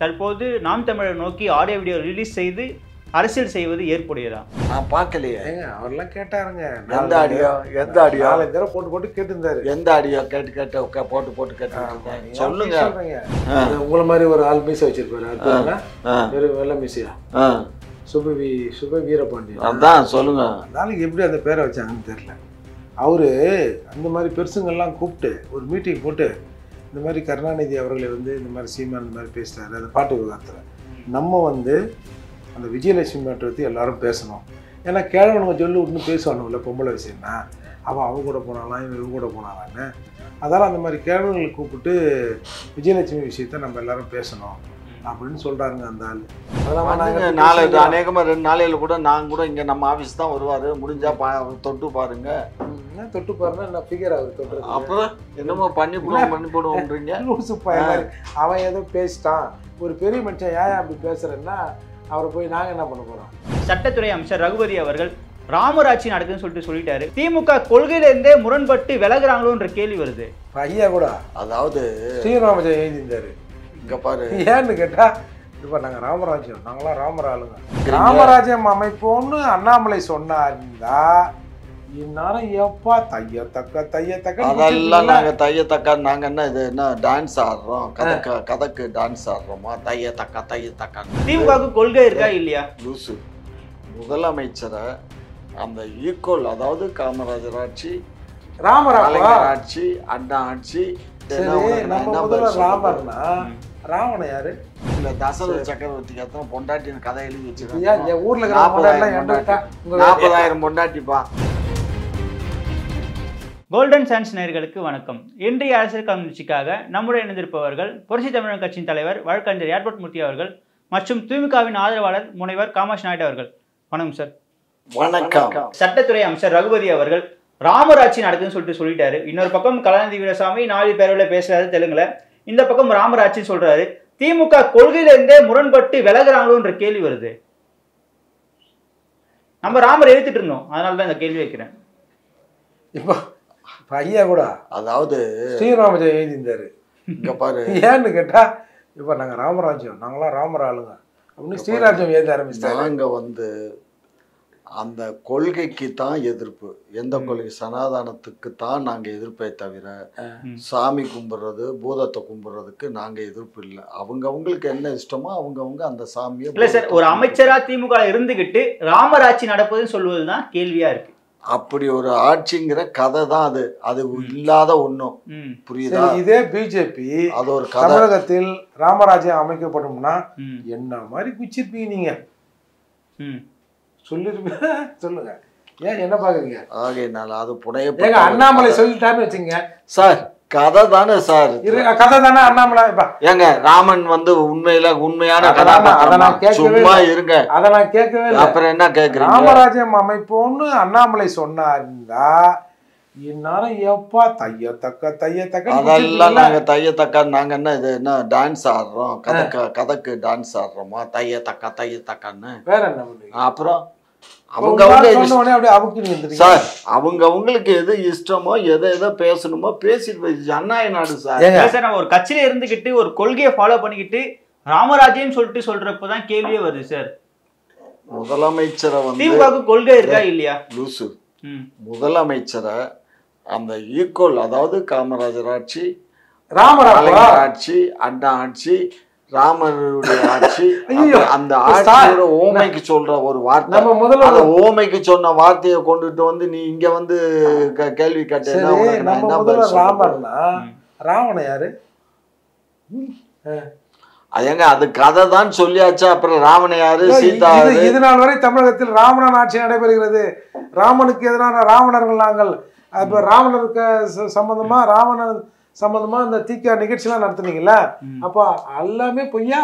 தற்போது நாம் தமிழர் நோக்கி ஆடியோ வீடியோ ரிலீஸ் செய்து அரசியல் செய்வது ஏற்புடையதா நான் பார்க்கலையே ஏங்க அவர்லாம் கேட்டாருங்க எந்த ஆடியோ எந்த ஆடியோ நாலு தடவை போட்டு போட்டு கேட்டிருந்தாரு எந்த ஆடியோ கேட்டு கேட்டு உக்க- போட்டு போட்டு கேட்டு ஆமா, நீங்க சொல்லுங்க அப்படி சொல்றீங்க. அது உங்களை மாதிரி ஒரு ஆள் மீசை வச்சிருப்பாரு அது பேரு என்ன? ஆ, வெறு வெள்ளை மீசையா ஆ, சுபவி சுப வீரபாண்டியன் அதான் சொல்லுங்க நாளைக்கு எப்படி அந்த பேரை வச்சாங்கன்னு தெரியல அவரு அந்த மாதிரி பெருசுங்கள்லாம் கூப்பிட்டு ஒரு மீட்டிங் போட்டு இந்த மாதிரி கருணாநிதி அவர்களை வந்து இந்த மாதிரி சீமான் இந்த மாதிரி பேசிட்டாரு அந்த பாட்டு விவகாரத்தில் நம்ம வந்து அந்த விஜயலட்சுமி மேட்டை பற்றி எல்லாரும் பேசணும் ஏன்னா கேழவனுங்க சொல்லி ஒன்று பேசுவானுங்கள பொம்பளை விஷயம்னா அவன் அவன் கூட போனாலாம் இவன் இவன் கூட போனாலான்னு அதனால் அந்த மாதிரி கேழவங்களை கூப்பிட்டு விஜயலட்சுமி விஷயத்த நம்ம எல்லாரும் பேசணும் அப்படின்னு சொல்கிறாருங்க அந்த ஆள் அதெல்லாம் வந்துங்க, நாங்க நாளை பேசிக்கலாம். அநேகமா ரெண்டு நாளையில கூட நான் கூட இங்க நம்ம ஆபீஸ் தான் வருவாரு முடிஞ்சா பா தொட்டு பாருங்க என்ன தொட்டு பாருன்னா என்ன ஃபிகர் அவர் தொட்டுறது அப்புறம் என்னமோ பண்ணி போடுவோம் பண்ணி போடுவோம்ன்றீங்க லூசு பையன் மாதிரி. அவன் ஏதோ பேசிட்டான் ஒரு பெரிய மனுஷன் ஏன் அப்படி பேசுறேன்னா அவரை போய் நாங்க என்ன பண்ண போறோம் சட்டத்துறை அமைச்சர் ரகுபதி அவர்கள் ராமராட்சி நடக்குதுன்னு சொல்லிட்டு சொல்லிட்டாரு திமுக கொள்கையிலிருந்தே முரண்பட்டு விலகுறாங்களோன்ற கேள்வி வருது இப்ப ஐயா கூட அதாவது ஸ்ரீராமஜெயம் எழுதியிருந்தாரு இங்க பாரு ஏன்னு கேட்டா இப்ப நாங்க ராமராஜ்யம் நாங்களாம் ராமர் ஆளுங்க ராமராஜ்யம் அமைப்போம்னு அண்ணாமலை சொன்னாருந்தா இந்நேரம் எப்பா தைய தக்க தைய தக்க அதெல்லாம் நாங்க தைய தக்கா நாங்க என்ன இது என்ன டான்ஸ் ஆடுறோம் கதக்கு கதக்கு டான்ஸ் ஆடுறோமா தைய தக்கா தைய தக்கான்னு திமுகவுக்கு கொள்கை இருக்கா இல்லையா லூசு முதலமைச்சரை அந்த ஈக்குவல் அதாவது காமராஜர் ஆட்சி ராமராப்பா கலைஞர் ஆட்சி அண்ணா ஆட்சி சரி என்ன உனக்கு நான் நம்ம என்ன முதல்ல பதில் சொல்றது? ராமர்னா ராவண யாரு இல்ல தசரத சக்கரவர்த்திக்கு அத்தனை பொண்டாட்டின்னு கதை எழுதி ஏன் வச்சிருக்காங்க என் ஊர்ல இருக்கிற நாற்பதாயிரம் என்கிட்ட இருக்கா? உங்க நாற்பதாயிரம் பொண்டாட்டிப்பா கோல்டன் சான்ஸ் நேயர்களுக்கு வணக்கம் இன்றைய அரசியல் களம் நிகழ்ச்சிக்காக நம்முடைய இணைந்திருப்பவர்கள் புரட்சி தமிழர் கட்சியின் தலைவர் வழக்கறிஞர் ஏர்போர்ட் மூர்த்தி அவர்கள் மற்றும் திமுகவின் ஆதரவாளர் முனைவர் காமாஷ் நாயுடு அவர்கள் வணக்கம் சார் வணக்கம் சட்டத்துறை அமைச்சர் ரகுபதி அவர்கள் ராமராட்சி நடக்குதுன்னு சொல்லிட்டு சொல்லிட்டாரு இன்னொரு பக்கம் கலாநிதி வீரசாமி நாலு பேரோட பேசுறாரு தெலுங்குல இந்த பக்கம் ராமராட்சின்னு சொல்றாரு திமுக கொள்கையில இருந்தே முரண்பட்டு விலகுறாங்களோன்ற கேள்வி வருது நம்ம ராமர் எழுத்துட்டு இருந்தோம் அதனால தான் இந்த கேள்வி வைக்கிறேன் இப்போ இப்போ ஐயா கூட அதாவது ஸ்ரீராமஜெயம் எழுதியிருந்தாரு இங்க பாரு ஏன்னு கேட்டா இப்போ நாங்க ராமராஜ்யம் நாங்களாம் ராமர் ஆளுங்க அப்படின்னு ஸ்ரீராஜ்யம் எழுத ஆரம்பிச்சிட்டாரு நாங்க வந்து அந்த கொள்கைக்கு தான் எதிர்ப்பு எந்த கொள்கை சனாதானத்துக்கு தான் நாங்க எதிர்ப்பே தவிர ம். சாமி கும்பிடுறது பூதத்தை கும்பிடுறதுக்கு நாங்க எதிர்ப்பு இல்லை அவங்க அவங்களுக்கு என்ன இஷ்டமோ அவங்கவங்க அந்த சாமியை இல்ல சார் ஒரு அமைச்சரா திமுக ல இருந்துகிட்டு ராமராட்சி நடப்பதுன்னு சொல்வதுதான் கேள்வியா இருக்கு அப்படி ஒரு ஆட்சிங்கிற கதை தான் அது அது இல்லாத ஒண்ணும் ம், புரியுதா சரி இதே பிஜேபி அது ஒரு கதை தமிழகத்தில் ராமராஜ்யம் அமைக்கப்படும்னா ம், என்ன மாதிரி குச்சிருப்பீங்க நீங்க ம். சொல்லிருப்பீங்க சொல்லுங்க ஏன் என்ன பாக்குறீங்க ஆகையினால அது ஏங்க புனையப்பட்ட அண்ணாமலை சொல்லிட்டாருன்னு வச்சுங்க சார் கதை தானே சார் இரு கதை தானே அண்ணாமலை இப்ப ஏங்க ராமன் வந்து உண்மையில உண்மையான அதை நான் கதாபாத்திரமா கேட்கவே சும்மா இல்லை. இருங்க அதை நான் கேட்கவே இல்லை அப்புறம் என்ன கேக்குறீங்க ராமராஜ்யம் அமைப்போம்னு அண்ணாமலை சொன்னாருந்தா இந்நேரம் எப்பா தைய தக்க தைய தக்க அதெல்லாம் நாங்க தைய தக்கா நாங்க என்ன இது என்ன டான்ஸ் ஆடுறோம் கதக்க கதக்கு டான்ஸ் ஆடுறோமா தைய தக்கா தைய தக்கான்னு வேற என்ன பண்ணுவீங்க அப்புறம் அவங்க அவங்க அவங்க சொன்ன உடனே அப்படியே அவுக்கு நீங்க சார் அவங்க அவங்களுக்கு எது இஷ்டமோ எதை எதை பேசணுமோ பேசிட்டு போய் ஜனநாயக நாடு சார் ஏங்க இல்ல சார் நம்ம ஒரு கட்சியில இருந்துகிட்டு ஒரு கொள்கையை ஃபாலோ பண்ணிக்கிட்டு ராமராஜ்யம் சொல்லிட்டு சொல்றப்பதான் கேள்வியே வருது சார் முதலமைச்சரை வந்து திமுகவுக்கு கொள்கை இருக்கா இல்லையா லூசு ம், முதலமைச்சரை அந்த ஈக்குவல் அதாவது காமராஜர் ஆட்சி ராமராப்பா கலைஞர் ஆட்சி அண்ணா ஆட்சி ராமருடைய ஆட்சி ஐயோ, அந்த- அந்த சார், ஆட்சியோட ஓமைக்கு சொல்ற ஒரு வார்த்தை நம்ம முதல்ல அந்த ஓமைக்கு சொன்ன வார்த்தையை கொண்டுட்டு வந்து நீ இங்க வந்து க- கேள்வி கேட்டேன்னா சரி உனக்கு நான் நம்ம என்ன முதல்ல பதில் சொல்றது? ராமர்னா ம். ராவண யாரு அதேங்க அது கதை தான் சொல்லியாச்சு அப்புறம் ராவண யாரு சீதா இது யாரு? இது நாள் வரை தமிழகத்தில் ராவணன் ஆட்சி நடைபெறுகிறது ராமனுக்கு எதிரான ராவணர்கள் நாங்கள் அப்ப ராவணருக்கு ச- சம்பந்தமா ராவணன் சம்பந்தமா இந்த தீக்கா நிகழ்ச்சிலாம் நடத்துனீங்கல்ல ம். அப்ப எல்லாமே பொய்யா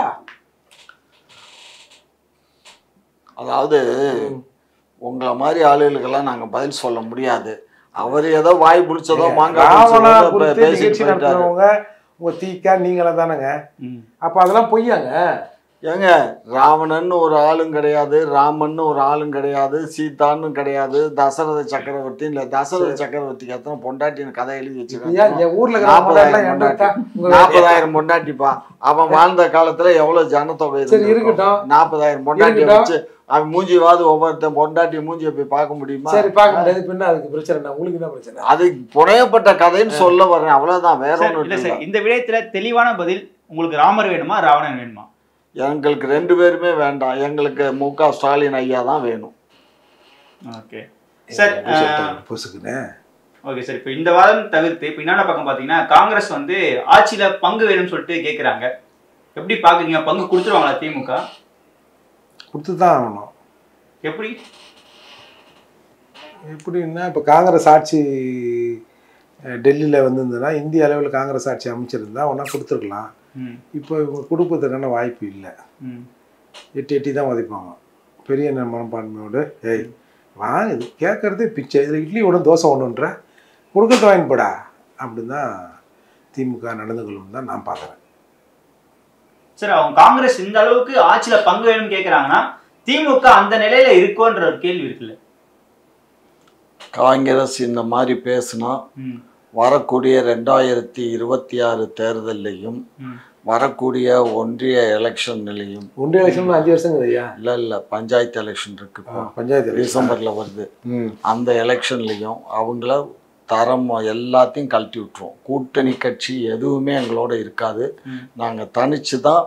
அதாவது உங்களை மாதிரி ஆளுகளுக்கெல்லாம் நாங்க பதில் சொல்ல முடியாது அவர் ஏதோ வாய் பிடிச்சதோ மாங்காய் ராவணா பிடிச்சதோ குறித்து பேசிட்டு நிகழ்ச்சி போயிட்டாரு நடத்துறவங்க உங்க தீக்கா நீங்கள தானங்க ம். அப்ப அதெல்லாம் பொய்யாங்க ஏங்க ராவணன் ஒரு ஆளும் கிடையாது ராமன் ஒரு ஆளும் கிடையாது சீதான்னு கிடையாது தசரத சக்கரவர்த்தி இல்ல தசரத சக்கரவர்த்திக்கு எத்தனை பொண்டாட்டின்னு கதை எழுதி ஐயா, வச்சிருக்காங்க என் ஊர்ல இருக்கிற நாற்பதாயிரம் பொண்டாட்டிலாம் என்கிட்ட விட்டா, உங்க நாற்பதாயிரம் பொண்டாட்டிப்பா அவன் வாழ்ந்த காலத்துல எவ்வளவு ஜனத்தொகை சரி, இருக்கட்டும். நாற்பதாயிரம் பொண்டாட்டி இருக்கட்டும். வச்சு அவன் மூஞ்சிவாது ஒவ்வொருத்தன் பொண்டாட்டி மூஞ்சியை போய் பார்க்க முடியுமா சரி பார்க்க முடியாது பின்ன அதுக்கு பிரச்சனை என்ன உங்களுக்கு என்ன பிரச்சனை அது புனையப்பட்ட கதைன்னு சொல்ல வர்றேன் அவ்வளவுதான் வேற சார், ஒண்ணும் இல்ல இல்லை சார் இந்த விடயத்துல தெளிவான பதில் உங்களுக்கு ராமர் வேணுமா ராவணன் வேணுமா எங்களுக்கு ரெண்டு பேருமே வேண்டாம் எங்களுக்கு மு க ஸ்டாலின் ஐயா தான் வேணும் ஓகே சார் பொசுக்குன்னு ஓகே சார் இப்போ இந்த வாரம் தவிர்த்து இப்போ என்னென்ன பக்கம் பார்த்தீங்கன்னா காங்கிரஸ் வந்து ஆட்சியில பங்கு வேணும்னு சொல்லிட்டு கேட்குறாங்க எப்படி பாக்குறீங்க பங்கு கொடுத்துருவாங்களா திமுக கொடுத்து தான் ஆகணும் எப்படி எப்படின்னா இப்போ காங்கிரஸ் ஆட்சி டெல்லியில் வந்திருந்ததுன்னா இந்திய அளவில் காங்கிரஸ் ஆட்சி அமைச்சிருந்தா ஒன்றா கொடுத்துருக்கலாம் ம் இப்போ இவங்க கொடுப்பதற்கான வாய்ப்பு இல்லை ம் எட்டி எட்டி தான் உதைப்பாங்க பெரிய ந- மனப்பான்மையோடு ஏய் வாங்க இது கேட்குறதே பிச்சை இதில் இட்லி ஒன்று தோசை ஒன்றுன்ற கொடுக்கறது வாங்கிட்டு போடா அப்படின்னு தான் திமுக நடந்து கொள்ளும் தான் நான் பார்க்குறேன் சார் அவங்க காங்கிரஸ் இந்த அளவுக்கு ஆட்சியில பங்கு வேணும்னு கேட்குறாங்கன்னா திமுக அந்த நிலையில இருக்கோன்ற ஒரு கேள்வி இருக்குல்ல காங்கிரஸ் இந்த மாதிரி பேசுனா ம் வரக்கூடிய ரெண்டாயிரத்தி இருபத்தி ஆறு தேர்தல்லையும் ம் வரக்கூடிய ஒன்றிய எலெக்ஷன்லையும் ஒன்றிய எலெக்ஷன் அஞ்சு வருஷம் ஐயா இல்ல இல்ல பஞ்சாயத்து எலெக்ஷன் இருக்கு இப்போ பஞ்சாயத்து election. டிசம்பர்ல வருது ம் அந்த எலெக்ஷன்லையும் அவங்கள தரம் எல்லாத்தையும் கழட்டி விட்டுருவோம் கூட்டணி கட்சி எதுவுமே எங்களோட இருக்காது ம். நாங்கள் தனிச்சு தான்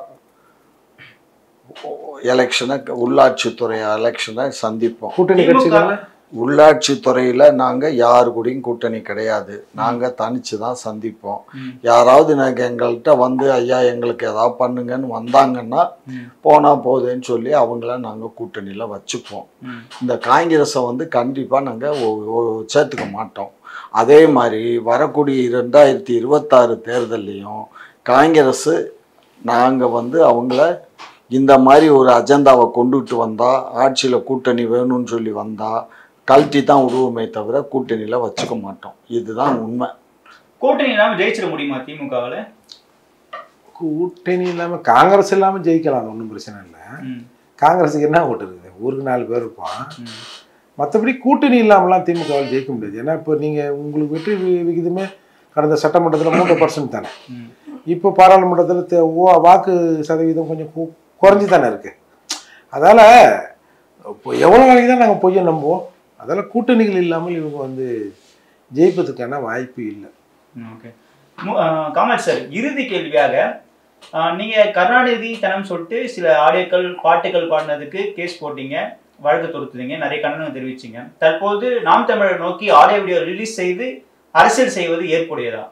எலெக்ஷனை உள்ளாட்சித்துறை எலெக்ஷனை சந்திப்போம் கூட்டணி திமுக கட்சிகள் உள்ளாட்சித்துறையில் நாங்கள் யாரு கூடயும் கூட்டணி கிடையாது நாங்கள் தனிச்சு தான் சந்திப்போம் ம். யாராவது நாங்கள் எங்கள்கிட்ட வந்து ஐயா எங்களுக்கு ஏதாவது பண்ணுங்கன்னு வந்தாங்கன்னா ம். போனால் போகுதுன்னு சொல்லி அவங்கள நாங்கள் கூட்டணியில் வச்சுப்போம் ம் இந்த காங்கிரஸை வந்து கண்டிப்பாக நாங்கள் சேர்த்துக்க மாட்டோம் அதே மாதிரி வரக்கூடிய ரெண்டாயிரத்தி இருபத்தாறு தேர்தல்லையும் காங்கிரஸ் நாங்கள் வந்து அவங்கள இந்த மாதிரி ஒரு அஜெண்டாவை கொண்டுட்டு வந்தால் ஆட்சியில் கூட்டணி வேணும்னு சொல்லி வந்தால் கழட்டி தான் விடுவோமே தவிர கூட்டணியில் வச்சுக்க மாட்டோம் இதுதான் உண்மை கூட்டணி இல்லாம ஜெயிச்சிட முடியுமா திமுகவில் கூட்டணி இல்லாமல் காங்கிரஸ் இல்லாமல் ஜெயிக்கலாம் ஒன்றும் பிரச்சனை இல்லை ம் காங்கிரஸுக்கு என்ன ஓட்டு இருக்குது ஊருக்கு நாலு பேர் இருப்பான் ம் மற்றபடி கூட்டணி இல்லாமலாம் திமுகவால் ஜெயிக்க முடியாது ஏன்னா இப்போ நீங்கள் உங்களுக்கு வெற்றி வி- விகிதமே கடந்த சட்டமன்றத்தில் மூன்று பர்சன்ட் தானே ம் இப்போ பாராளுமன்றத்தில் தே- ஓ- வாக்கு சதவீதம் கொஞ்சம் கு- குறைஞ்சு தானே இருக்குது அதால் இப்போ எவ்வளோ நாளைக்கு தான் நாங்கள் பொய்யை நம்புவோம் அதால் கூட்டணிகள் இல்லாமல் இவங்க வந்து ஜெயிப்பதற்கான வாய்ப்பு இல்லை ஓகே கமல் சார் இறுதி கேள்வியாக அஹ், நீங்க கருணாநிதி தனம் சொல்லிட்டு சில ஆடியோக்கள் பாட்டுகள் பாடினதுக்கு கேஸ் போட்டீங்க வழக்கு தொடுத்துறீங்க நிறைய கண்டனம் தெரிவிச்சீங்க தற்போது நாம் தமிழர் நோக்கி ஆடியோ வீடியோ ரிலீஸ் செய்து அரசியல் செய்வது ஏற்புடையதா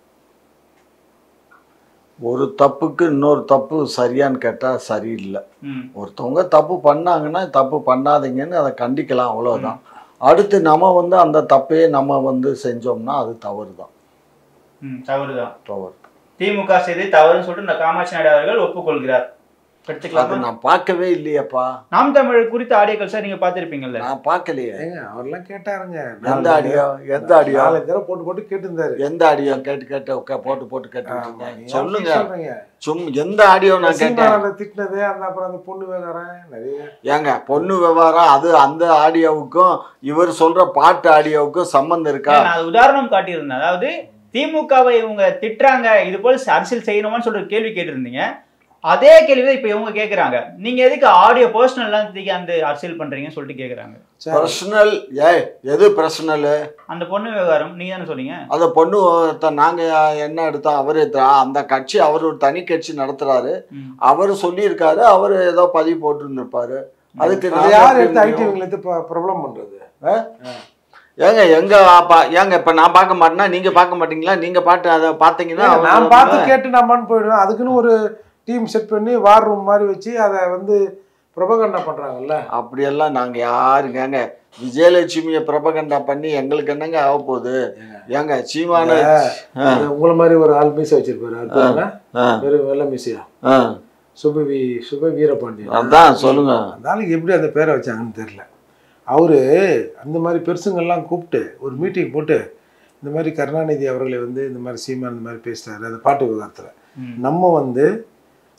ஒரு தப்புக்கு இன்னொரு தப்பு சரியான்னு கேட்டால் சரியில்லை ம் ஒருத்தவங்க தப்பு பண்ணாங்கன்னா தப்பு பண்ணாதீங்கன்னு அதை கண்டிக்கலாம் அவ்வளோதான் அடுத்து நம்ம வந்து அந்த தப்பையே நம்ம வந்து செஞ்சோம்னா அது தவறு தான் ம் தவறுதான் தவறு திமுக செய்து தவறுன்னு சொல்லிட்டு இந்த காமாட்சி நாயுடு அவர்கள் ஒப்புக்கொள்கிறார் அது எடுத்துக்கலாமா நான் பார்க்கவே இல்லையேப்பா நாம் தமிழர் குறித்த ஆடியோக்கள் சார் நீங்க பார்த்திருப்பீங்கல்ல நான் பார்க்கலையே ஏங்க அவர்லாம் கேட்டாருங்க எந்த ஆடியோ எந்த ஆடியோ நாலு தடவை போட்டு போட்டு கேட்டிருந்தாரு எந்த ஆடியோ கேட்டு கேட்டு உக்கா- போட்டு போட்டு கேட்டு இருந்தேன் சொல்லுங்க சொல்றீங்க சும் எந்த ஆடியோ நான் கேட்டேன் சீமானந்த திட்டினது அந்த அப்புறம் அந்த பொண்ணு வேகாரன் நிறைய ஏங்க பொண்ணு விவகாரம் அது அந்த ஆடியோவுக்கும் இவர் சொல்ற பாட்டு ஆடியோவுக்கும் சம்பந்தம் இருக்கா நான் அது உதாரணம் காட்டியிருந்தேன் அதாவது திமுகவை இவங்க திட்டுறாங்க இது போல அரசியல் செய்யணுமான்னு சொல்ற ஒரு கேள்வி கேட்டிருந்தீங்க அதே கேள்வி தான் இப்ப இவங்க கேக்குறாங்க நீங்க எதுக்கு ஆடியோ பர்சனல்லாம் தூக்கி அந்த அரசியல் பண்றீங்கன்னு சொல்லிட்டு கேக்குறாங்க சரி. பர்சனல் ஏய் எது பர்சனல் அந்த பொண்ணு விவகாரம் நீங்க தானே சொன்னீங்க அந்த பொண்ணு ஒருத்த- நாங்க என்ன எடுத்தோம் அவரு எடுத்தா- அந்த கட்சி அவர் ஒரு தனி கட்சி நடத்துறாரு ம். அவர் சொல்லியிருக்காரு அவர் ஏதோ பதிவு போட்டுருந்துருப்பாரு அதுக்கு அது நாங்க யார் எப்படி எடுத்து ஐடி முடியும்? இவங்களை எடுத்து ப- பிரபலம் பண்றது ஏங்க எங்க அப்பா ஏங்க இப்ப நான் பார்க்க மாட்டேன்னா நீங்க பார்க்க மாட்டீங்களா நீங்க பாட்டு அதை பார்த்தீங்கன்னா ஏங்க, நான் அவங்க- பார்த்து கேட்டு நம்மான்னு போயிடுவேன் அதுக்குன்னு ஒரு டீம் செட் பண்ணி வார் ரூம் மாதிரி வச்சு அதை வந்து பிரபகண்டா பண்றாங்கல்ல அப்படியெல்லாம் நாங்க யாருங்க விஜயலட்சுமியை பிரபகண்டா பண்ணி எங்களுக்கு என்னங்க ஆக போகுது ஏங்க சீமான அது உங்களை மாதிரி ஒரு ஆள் மீசை வச்சிருப்பாரு அவர் பேர் என்ன? ஆ, வெறும் வெள்ளை மீசையா ஆ, சுபவி சுப வீரபாண்டியன் அதான் சொல்லுங்க அந்த ஆளுக்கு எப்படி அந்த பேரை வச்சாங்கன்னு தெரியல அவரு அந்த மாதிரி பெருசுங்கள்லாம் கூப்பிட்டு ஒரு மீட்டிங் போட்டு இந்த மாதிரி கருணாநிதி அவர்களை வந்து இந்த மாதிரி சீமான் இந்த மாதிரி பேசுறாரு அந்த பாட்டு விவகாரத்தில் ம். நம்ம வந்து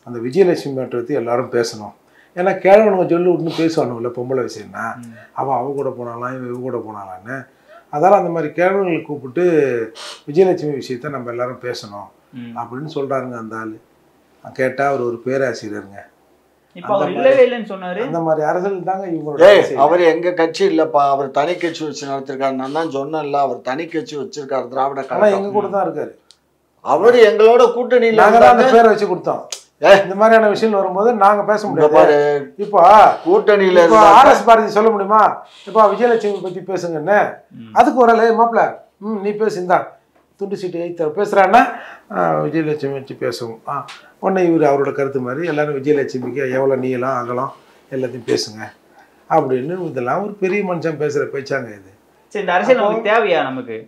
அந்த விஜயலட்சுமி மேட்டர் எல்லாரும் பேசணும் ஏன்னா கேழவனுங்க சொல்லி விட்டு பேசுவானுங்கள பொம்பளை விஷயம்னா அவன் அவ கூட போனாலாம் இவன் இவ கூட போனாலான்னு அதனால் அந்த மாதிரி கேழவங்களை கூப்பிட்டு விஜயலட்சுமி விஷயத்த நம்ம எல்லாரும் பேசணும் ம். அப்படின்னு சொல்கிறாருங்க அந்த ஆள் கேட்டால் அவர் ஒரு பேராசிரியருங்க இப்ப அவர் இல்லவே இல்லைன்னு சொன்னாரு அந்த மாதிரி அரசியல் தாங்க இவங்களோட ஏய் அரசியல். அவர் எங்க கட்சி இல்லப்பா அவர் தனி கட்சி வச்சு நடத்திருக்காரு நான் தான் சொன்னேன்ல அவர் தனி கட்சி வச்சிருக்காரு திராவிட ஆனா கழகம் எங்க கூட தான் இருக்காரு அவர் எங்களோட கூட்டணியில நாங்க தான் அந்த இருந்தாங்க. பேரை வச்சு கொடுத்தோம் ஏய். இந்த மாதிரியான விஷயம் வரும்போது நாங்க பேச இங்க முடியாது பாரு இப்போ கூட்டணியில இப்போ இருந்தாங்க ஆர்எஸ் பாரதி சொல்ல முடியுமா இப்போ விஜயலட்சுமி பத்தி பேசுங்கன்னு ம். அதுக்கு ஒரு ஆளு மாப்பிள ம் நீ பேசு இந்தா துண்டு சீட்டு எழுத்த பேசுறான்னா ஆ, விஜயலட்சுமி வச்சு பேசுவோம் ஆ உடனே இவர் அவரோட கருத்து மாதிரி எல்லாரும் விஜயலட்சுமிக்கு எவ்வளோ நீளம் அகலம் எல்லாத்தையும் பேசுங்க அப்படின்னு இதெல்லாம் ஒரு பெரிய மனுஷன் பேசுற பேச்சாங்க இது சரி இந்த அரசியல் நமக்கு தேவையா நமக்கு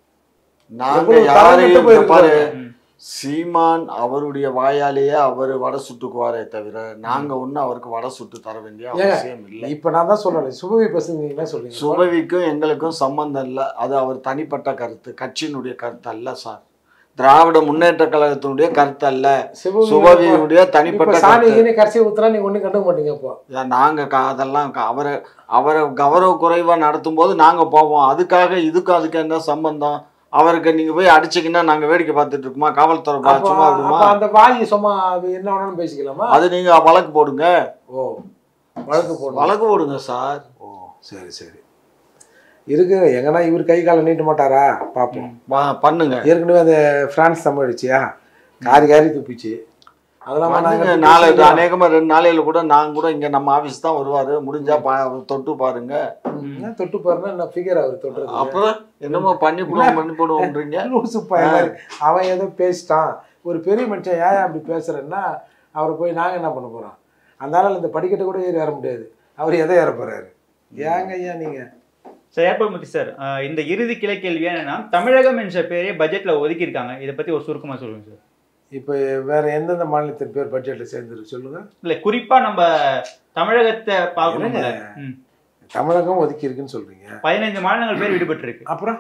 நாங்க எவ்வளவு தரம் யாரையும் கெட்டு இங்க போயிருக்கு பாரு ம். சீமான் அவருடைய வாயாலேயே அவர் வடை சுட்டுக்குவாரே தவிர நாங்க ஒண்ணும் அவருக்கு வடை சுட்டு தர வேண்டிய ஏங்க, அவசியம் இல்லை இப்போ நான் தான் சொல்லலை சுபவி பேசுங்க நீங்க என்ன சொல்றீங்க சுபவிக்கும் எங்களுக்கும் சம்பந்தம் இல்லை அது அவர் தனிப்பட்ட கருத்து கட்சியினுடைய கருத்து அல்ல சார் திராவிட முன்னேற்ற கழகத்தினுடைய கருத்து அல்ல சிவகங்கை சுபவியுடைய இப்ப தனிப்பட்ட சாணி கருத்து கீனி கரைச்சி ஊத்துனா நீங்க ஒண்ணும் கண்டுக்க மாட்டீங்க அப்போ ஏன் நாங்க க- அதெல்லாம் க- அவரை அவரை கௌரவ குறைவா நடத்தும் போது நாங்க போவோம் அதுக்காக இதுக்கும் அதுக்கு என்ன சம்பந்தம் அவருக்கு நீங்க போய் அடிச்சீங்கன்னா நாங்க வேடிக்கை பார்த்துட்டு இருக்குமா காவல்துறை பா- அப்போ சும்மா விடுமா அப்போ அந்த வாய் சும்மா அது என்ன வேணாலும் பேசிக்கலாமா அது நீங்க வழக்கு போடுங்க ஓ வழக்கு போடணும் வழக்கு போடுங்க சார் ஓ சரி சரி இருக்கு எங்கன்னா இவர் கை காலை நீட்ட மாட்டாரா பார்ப்போம் வா- பண்ணுங்க ஏற்கனவே அந்த பிரான்ஸ் தமிழிச்சியா காரி காரி துப்பிச்சு அதெல்லாம் பண்ணுங்க நாங்க நாளை பேசிக்கலாம். அநேகமா ரெண்டு நாளையில கூட நாங்க கூட இங்க நம்ம ஆபீஸ் தான் வருவாரு முடிஞ்சா பா- தொட்டு பாருங்க ம், என்ன தொட்டு பாருன்னா என்ன ஃபிகர் அவர் தொட்டுறது அப்புறம் என்னமோ பண்ணி போடுவோம் பண்ணி போடுவோம்ன்றீங்க லூசு பையன் அவன் ஏதோ பேசிட்டான் ஒரு பெரிய மனுஷன் ஏன் அப்படி பேசுறேன்னா அவரை போய் நாங்க என்ன பண்ண போறோம் அதனால இந்த படிக்கட்டை கூட ஏறி ஏற முடியாது அவர் எதை ஏற போறாரு ஏங்க ஐயா நீங்க சார் ஏற்பமுத்தி சார் அஹ் இந்த இறுதி கிளை கேள்வி என்னன்னா தமிழகம் என்ற பேரே பட்ஜெட்ல ஒதுக்கி இருக்காங்க இதை பத்தி ஒரு சுருக்கமா சொல்லுங்க சார் இப்போ வேற எந்தெந்த மாநிலத்தின் பேர் பட்ஜெட்ல சேர்ந்துருக்கு சொல்லுங்க இல்ல குறிப்பா நம்ம தமிழகத்தை பார்க்கணும்ல ம். தமிழகம் ஒதுக்கி இருக்குன்னு சொல்றீங்க பதினைந்து மாநிலங்கள் பேர் விடுபட்டு இருக்கு அப்புறம்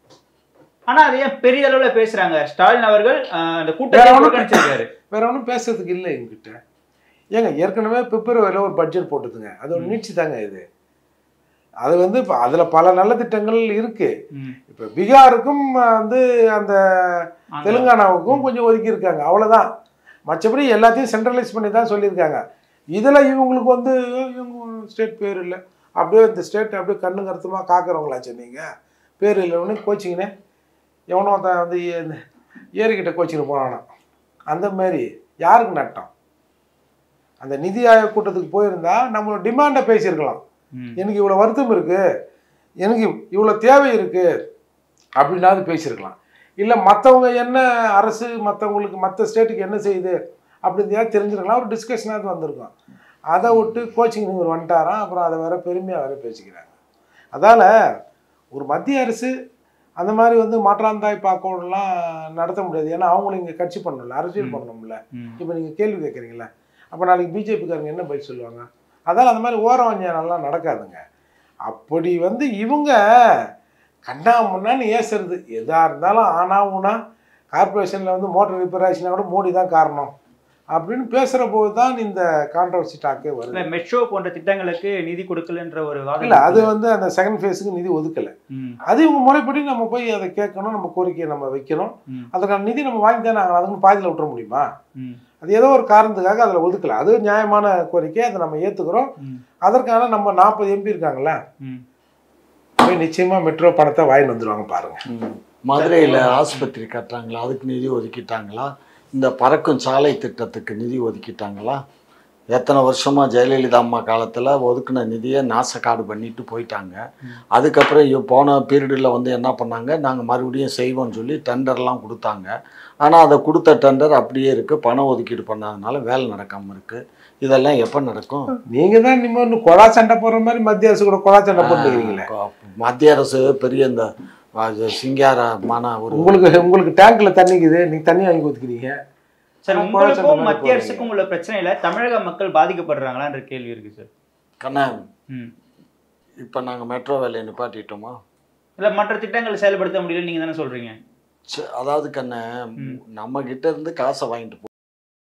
ஆனா அது ஏன் பெரிய அளவுல பேசுறாங்க ஸ்டாலின் அவர்கள் அஹ், அந்த வேற கூட்டத்தை ஒண்ணும் புறக்கணிச்சிருக்காரு வேற ஒன்றும் பேசுறதுக்கு இல்லை எங்ககிட்ட ஏங்க ஏற்கனவே பிப்ரவரியில் ஒரு பட்ஜெட் போட்டுதுங்க அது ஒரு நீட்சி தாங்க இது அது வந்து இப்போ அதில் பல நல்ல திட்டங்கள் இருக்கு ம். இப்போ பீகாருக்கும் வந்து அந்த ஆந்திரா. தெலுங்கானாவுக்கும் கொஞ்சம் ஒதுக்கி இருக்காங்க அவ்வளோதான் மற்றபடி எல்லாத்தையும் சென்ட்ரலைஸ் பண்ணி தான் சொல்லியிருக்காங்க இதில் இவங்களுக்கு வந்து இவங்க ஸ்டேட் பேர் இல்லை அப்படியே இந்த ஸ்டேட் அப்படியே கண்ணு கருத்துமாக காக்கிறவங்களாச்சு நீங்கள் பேர் இல்லைன்னு கோச்சிங்கன்னு எவனோ ஒருத்தன் வந்து ஏ- இந்த ஏரிக்கிட்ட கோச்சிங்க போனானா அந்த மாதிரி யாருக்கு நட்டம் அந்த நிதி ஆயோக் கூட்டத்துக்கு போயிருந்தா நம்மளோட டிமாண்டை பேசியிருக்கலாம் ம். எனக்கு இவ்வளோ வருத்தம் இருக்கு எனக்கு இவ்வளோ தேவை இருக்கு அப்படின்னாவது பேசியிருக்கலாம் இல்லை மற்றவங்க என்ன அரசு மற்றவங்களுக்கு மற்ற ஸ்டேட்டுக்கு என்ன செய்யுது அப்படின்னு தெரிஞ்சிருக்கலாம் ஒரு டிஸ்கஷனாவது வந்திருக்கும் அதை விட்டு கோச்சிங் இவர் வந்துட்டாராம் அப்புறம் அதை வேற பெருமையாக வேற பேசிக்கிறாங்க அதால் ஒரு மத்திய அரசு அந்த மாதிரி வந்து மாற்றாந்தாய் பாக்கோடலாம் நடத்த முடியாது ஏன்னா அவங்களும் இங்கே கட்சி பண்ணணும்ல அரசியல் ம். பண்ணணும்ல ம். இப்போ நீங்கள் கேள்வி கேட்குறீங்களா அப்போ நாளைக்கு பிஜேபிக்காரங்க என்ன பதில் சொல்லுவாங்க அதால் அந்த மாதிரி ஓரம் வஞ்சானெல்லாம் நடக்காதுங்க அப்படி வந்து இவங்க கண்ணா முன்னான்னு ஏசுறது எதா இருந்தாலும் ஆனா ஊனா கார்பரேஷனில் வந்து மோட்டர் ரிப்பேர் ஆச்சுன்னா கூட மோடி தான் காரணம் அப்படின்னு பேசுகிற போது தான் இந்த கான்ட்ரவர்சி டாக்கே இல்ல வருது மெட்ரோ போன்ற திட்டங்களுக்கு நிதி கொடுக்கலன்ற ஒரு வாதம் இல்லை அது இருக்கு. வந்து அந்த செகண்ட் ஃபேஸுக்கு நிதி ஒதுக்கலை ம். அது இவங்க முறைப்படி நம்ம போய் அதை கேட்கணும் நம்ம கோரிக்கையை நம்ம வைக்கணும் ம். அதுக்கான நிதி நம்ம வாங்கி தானே ஆகணும் அதுக்கு பாதியில் விட்டுற முடியுமா ம். அது ஏதோ ஒரு காரணத்துக்காக அதில் ஒதுக்கல அது நியாயமான கோரிக்கை அதை நம்ம ஏற்றுக்கிறோம் ம். அதற்கான நம்ம நாற்பது எம்பி இருக்காங்கல்ல ம். போய் நிச்சயமா மெட்ரோ பணத்தை வாங்கி வந்துருவாங்க பாருங்க ம். மதுரையில ஆஸ்பத்திரி கட்டுறாங்களா அதுக்கு நிதி ஒதுக்கிட்டாங்களா இந்த பறக்கும் சாலை திட்டத்துக்கு நிதி ஒதுக்கிட்டாங்களா எத்தனை வருஷமா ஜெயலலிதா அம்மா காலத்துல ஒதுக்குன நிதியை நாசக்காடு பண்ணிட்டு போயிட்டாங்க அதுக்கப்புறம் இவ போன பீரியடில் வந்து என்ன பண்ணாங்க நாங்க மறுபடியும் செய்வோம்னு சொல்லி டெண்டர்லாம் கொடுத்தாங்க ஆனா அதை கொடுத்த டெண்டர் அப்படியே இருக்கு பணம் ஒதுக்கீடு பண்ணாதனால வேலை நடக்காம இருக்கு இதெல்லாம் எப்போ நடக்கும் நீங்க தான் இனிமே இன்னும் கொலா சண்டை போடுற மாதிரி மத்திய அரசு கூட கொலா சண்டை போட்டுக்கிறீங்களே ஆ, மத்திய அரசு பெரிய இந்த அது சிங்காரமான ஒரு உங்களுக்கு உங்களுக்கு டேங்க்ல தண்ணிக்குது நீங்க தண்ணி வாங்கி ஊத்துக்கிறீங்க சார் ஆனா, உங்களுக்கும் குழந்தை மத்திய மாதிரி அரசுக்கும் உள்ள பிரச்சனையில தமிழக மக்கள் பாதிக்கப்படுறாங்களான்ற கேள்வி இருக்கு சார் கண்ணா ம். இப்போ நாங்கள் மெட்ரோ வேலையை நிப்பாட்டிட்டோமா இல்ல மற்ற திட்டங்களை செயல்படுத்த முடியல நீங்க தானே சொல்றீங்க சே, அதாவது கண்ண ம். நம்ம கிட்ட இருந்து காசை வாங்கிட்டு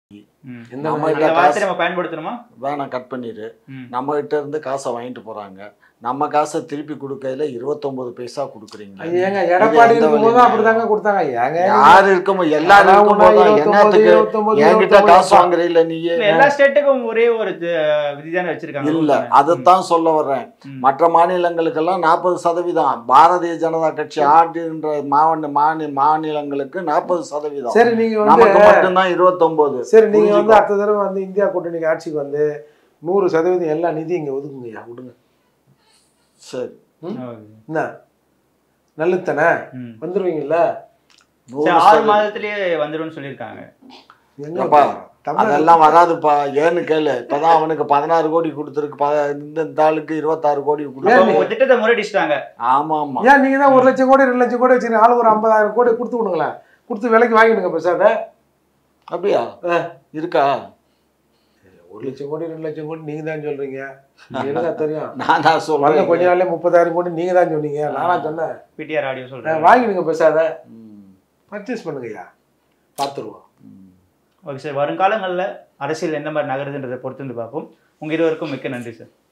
ம். எந்த நம்ம மாதிரி- கிட்ட அந்த வார்த்தையை காசு நம்ம பயன்படுத்தணுமா வேணாம் கட் பண்ணிடு ம். நம்ம கிட்ட இருந்து காசை வாங்கிட்டு போறாங்க நம்ம காசை திருப்பி கொடுக்கையில இருபத்தொன்பது பைசா கொடுக்குறீங்க ஏங்க எடப்பாடி எந்த இருக்கும்போது வழியில? அப்படிதாங்க கொடுத்தாங்க ஏங்க யாரு இருக்கும் எல்லாரும் அதான் இருக்கும் போது இருபத்தொன்பது, என்னத்துக்கு இருபத்தொன்பது, என்கிட்ட இருபத்தொன்பது காசு வாங்குறீல்ல நீயே இல்ல, எல்லா ஸ்டேட்டுக்கும் ஒரே ஒரு அஹ், விதிதானே வச்சிருக்காங்க இல்ல rules தானே? அதைத்தான் சொல்ல வர்றேன் ம். மற்ற மாநிலங்களுக்கெல்லாம் நாற்பது சதவீதம் பாரதிய ஜனதா கட்சி ஆடுன்ற மாவட்ட மாநில மாநிலங்களுக்கு நாற்பது சதவீதம் சரி நீங்க வந்து நமக்கு மட்டும்தான் இருபத்தொன்பது சரி நீங்க வந்து புரிஞ்சுக்கோ. அடுத்த தடவை வந்து இந்தியா கூட்டணிக்கு ஆட்சிக்கு வந்து நூறு சதவீதம் எல்லா நிதியும் இங்க ஒதுக்குங்கய்யா விடுங்க சரி ஓகே. என்ன நல்லது தானே ம். வந்துருவீங்கல்ல நூறு சரி, ஆறு சதவீதம். மாதத்திலேயே வந்துரும்னு சொல்லியிருக்காங்க எங்க ஏப்பா, தமிழ்நாடு அதெல்லாம் வராதுப்பா ஏன்னு கேளு இப்பதான் அவனுக்கு பதினாறு கோடி கொடுத்துருக்கு ப- இந்த இந்த ஆளுக்கு இருபத்தாறு கோடி அப்போ கொடுத்து உங்க திட்டத்தை முறையடிச்சிட்டாங்க ஆமா ஆமா ஏன் நீங்க தான் ஒரு லட்சம் கோடி ரெண்டு லட்சம் கோடி வச்சுருங்க ஆளு ஒரு ஐம்பதாயிரம் கோடி கொடுத்து விடுங்களேன் கொடுத்து விலைக்கு வாங்கிடுங்க பேசாத அப்படியா ஆ. இருக்கா ஒரு லட்சம் கோடி ரெண்டு லட்சம் கோடி நீங்க தான் சொல்றீங்க எனக்கு தெரியும் நான் தான் வந்த கொஞ்ச சொல்றேன் நாள்லயே முப்பதாயிரம் கோடி நீங்க தான் சொன்னீங்க நானா சொன்னேன் பிடிஆர் ஆடியோ ஆ, சொல்றாங்க வாங்கிடுங்க பேசாத ம், பர்ச்சேஸ் பண்ணுங்கய்யா பார்த்துருவோம் ம். ஓகே சார் வருங்காலங்களில் அரசியல் எந்த மாதிரி நகருதுன்றதை பொறுத்து வந்து பார்ப்போம் உங்க இருவருக்கும் மிக்க நன்றி சார்